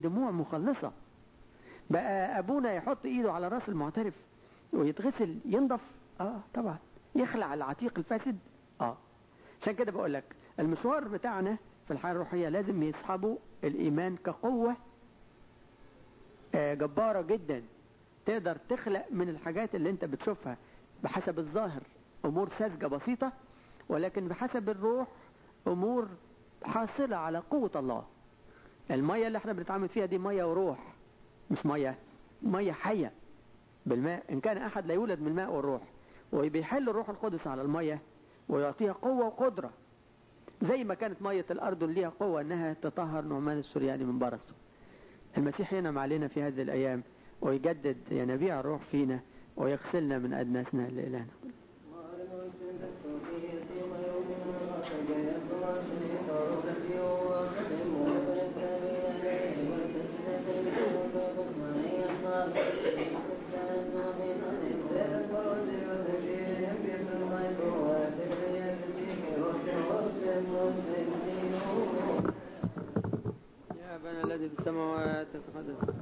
دموع مخلصة بقى أبونا يحط إيده على راس المعترف ويتغسل ينضف آه طبعا يخلع العتيق الفاسد آه عشان كده بقول لك المشوار بتاعنا في الحياة الروحية لازم يصحبه الإيمان كقوة آه جبارة جدا تقدر تخلق من الحاجات اللي انت بتشوفها بحسب الظاهر أمور ساذجة بسيطة ولكن بحسب الروح أمور حاصلة على قوة الله المية اللي احنا بنتعامل فيها دي مية وروح مش مية مية حية بالماء إن كان أحد لا يولد من الماء والروح وبيحل الروح القدس على المية ويعطيها قوة وقدرة زي ما كانت مية الأردن ليها قوة أنها تطهر نعمان السورياني من برصه المسيح ينعم علينا في هذه الأيام ويجدد ينابيع الروح فينا ويغسلنا من أدناسنا لإلهنا يا أبانا الذي في السماوات تقدس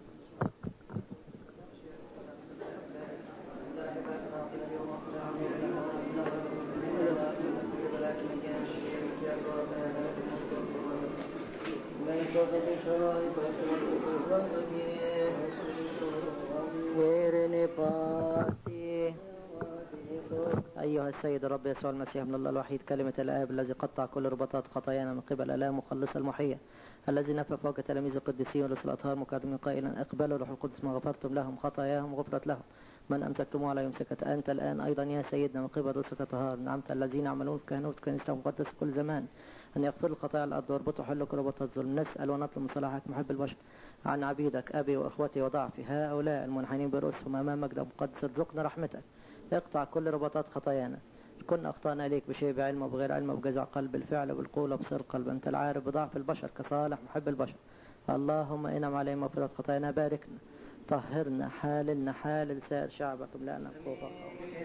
ويرني باسي أيها السيد الرب يسوع المسيح من الله الوحيد كلمة الآب الذي قطع كل رباطات خطايانا من قبل آلام مخلص المحية الذي نفى فوق تلاميذ القديسين ورسل الأطهار مقدمين قائلا اقبلوا روح القدس ما غفرتم لهم خطاياهم غفرت لهم من أمسكتموه على يمسكت أنت الآن أيضا يا سيدنا من قبل رسل الأطهار نعمت الذين يعملون في كهنوت كنيسة مقدسة كل زمان أن يغفر الخطايا على الأرض واربطوا حلك ربط الظلم نسأل ونطلب من صلاحك محب البشر عن عبيدك أبي وإخوتي وضعفي هؤلاء المنحنين برؤوسهم أمام مجد مقدس ارزقنا رحمتك اقطع كل رباطات خطايانا كنا أخطأنا إليك بشيء بعلم وبغير علم وبجزع قلب بالفعل وبالقول وبصر قلب أنت العارف بضعف البشر كصالح محب البشر اللهم إنعم علينا مغفرة خطايانا باركنا طهرنا حاللنا حالل سائر شعبك املأنا بقوة